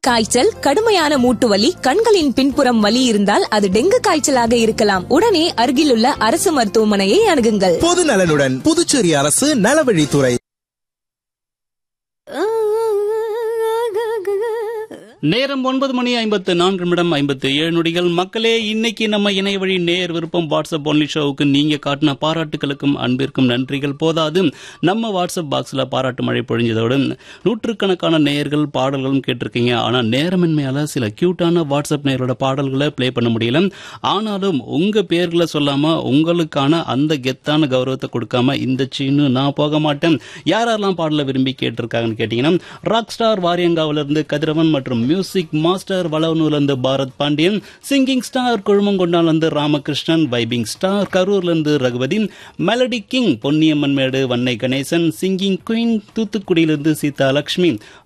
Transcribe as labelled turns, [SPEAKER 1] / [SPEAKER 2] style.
[SPEAKER 1] காய்ச்சல் கடுமையான மூட்டு வலி கண்களின் பின்புறம் வலி இருந்தால் அது டெங்கு காய்ச்சலாக இருக்கலாம் உடனே அருகிலுள்ள அரசு மருத்துவமனையை அணுகுங்கள்
[SPEAKER 2] பொது நலனுடன் புதுச்சேரி அரசு நலவழித்துறை
[SPEAKER 3] நேரம் ஒன்பது மணி ஐம்பத்து நான்கு நிமிடம் ஐம்பத்து ஏழு நொடிகள் மக்களே இன்னைக்கு நம்ம இணைய வழி நேர் விருப்பம் வாட்ஸ்அப் ஒன்லி ஷோவுக்கு நீங்க காட்டின பாராட்டுகளுக்கும் அன்பிற்கும் நன்றிகள் போதாது நம்ம வாட்ஸ்அப் பாக்ஸ்ல பாராட்டு மழை பொழிஞ்சதோடு நூற்றுக்கணக்கான நேயர்கள் பாடல்களும் கேட்டிருக்கீங்க ஆனா நேரமின்மையால சில கியூட்டான வாட்ஸ்அப் நேயரோட பாடல்களை ப்ளே பண்ண முடியல ஆனாலும் உங்க பேர்களை சொல்லாம உங்களுக்கான அந்த கெத்தான கௌரவத்தை கொடுக்காம இந்த சீனு நான் போக மாட்டேன் யாரெல்லாம் பாடல விரும்பி கேட்டிருக்காங்கன்னு கேட்டீங்கன்னா ராக் ஸ்டார் வாரியங்காவில இருந்து கதிரவன் மற்றும் மியூசிக் மாஸ்டர் வளவனூர்ல இருந்து பாரத் பாண்டியன் சிங்கிங் ஸ்டார் கொழுமங்கொண்டால இருந்து ராமகிருஷ்ணன் வைபிங் ஸ்டார் கரூர்ல இருந்து Raghupathi melody king Ponniyamman Medu Vannai Ganesan singing queen தூத்துக்குடியிலிருந்து சீதா லட்சுமி